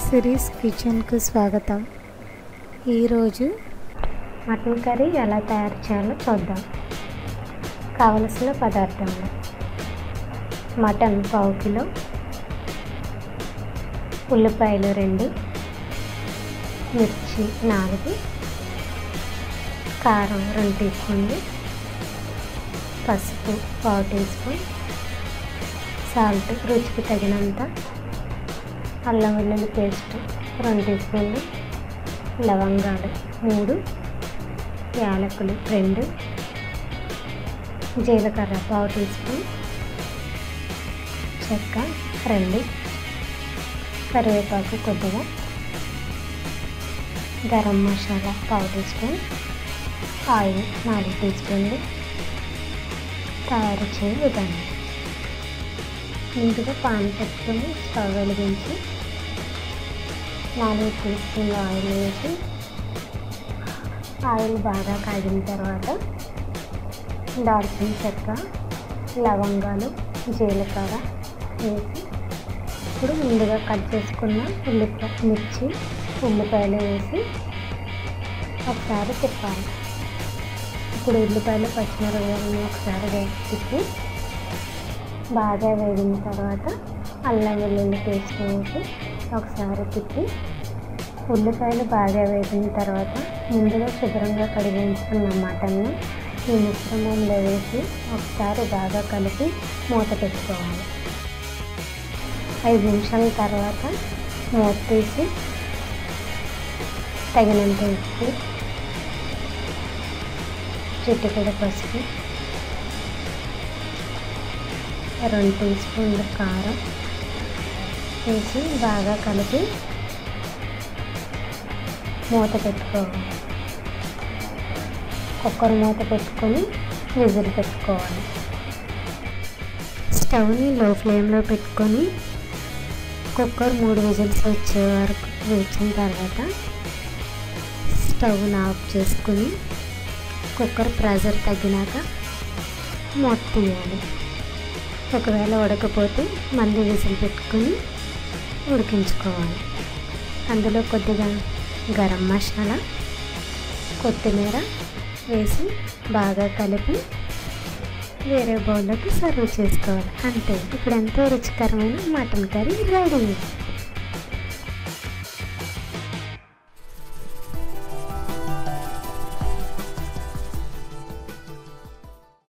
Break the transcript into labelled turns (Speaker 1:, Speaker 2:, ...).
Speaker 1: series కిచెన్కు స్వాగతం ఈరోజు mutton curry ఎలా తయారు చేయాలో చూద్దాం కావలసిన పదార్థాలు మటన్ పావు కిలో ఉల్లిపాయలు రెండు మిర్చి నాలుగు కారం రెండు టీ స్పూన్లు పసుపు పావు టీ స్పూన్ సాల్ట్ రుచికి తగినంత అల్లం వెల్లుల్లి పేస్ట్ రెండు టీ స్పూన్లు లవంగాలు మూడు యాలకులు రెండు జీలకర్ర పావు టీ స్పూన్ చెక్క రెండు కరివేపాకు కొద్దిగా గరం మసాలా పావు టీ స్పూన్ ఆయిల్ నాలుగు టీ స్పూన్లు తయారు చేయ విధానం ముందుగా పాన్ పెట్టుకొని స్టవ్ వెలిగించి నాలుగు టీ స్పూన్ల ఆయిల్ వేసి ఆయిల్ బాగా కాగిన తర్వాత దాల్చిన చెక్క లవంగాలు జీలకర్ర వేసి ఇప్పుడు ముందుగా కట్ చేసుకున్న ఉల్లిపాయ మిర్చి ఉల్లిపాయలు వేసి ఒకసారి తిప్పాలి ఇప్పుడు ఉల్లిపాయలు పచ్చిమిరపకాయలు ఒకసారి వేసి తిప్పి బాగా వేగిన తర్వాత అల్లం వెల్లుల్లి పేస్ట్ వేసి ఒకసారి తిప్పి ఉల్లిపాయలు బాగా వేగిన తర్వాత ముందుగా శుభ్రంగా కడిగి ఉంచుకున్న మటన్ను ఈ మిశ్రమంలో వేసి ఒకసారి బాగా కలిపి మూత పెట్టుకోవాలి ఐదు నిమిషాల తర్వాత మూత తీసి తగినంత ఉప్పు చిటికెడ పసుపు రెండు టీ స్పూన్ల కారం వేసి బాగా కలిపి మూత పెట్టుకోవాలి కుక్కర్ మూత పెట్టుకొని విజిల్ పెట్టుకోవాలి స్టవ్ని లో ఫ్లేమ్లో పెట్టుకొని కుక్కర్ మూడు విజిల్స్ వచ్చే వరకు వేచిన తర్వాత స్టవ్ని ఆఫ్ చేసుకుని కుక్కర్ ప్రెషర్ తగ్గినాక మూత తీయాలి ఒకవేళ ఉడకపోతే మళ్ళీ విసిల్ పెట్టుకొని ఉడికించుకోవాలి అందులో కొద్దిగా గరం మసాలా కొత్తిమీర వేసి బాగా కలిపి వేరే బౌల్లోకి సర్వ్ చేసుకోవాలి అంతే ఇప్పుడు ఎంతో రుచికరమైన మటన్ కర్రీ రెడీ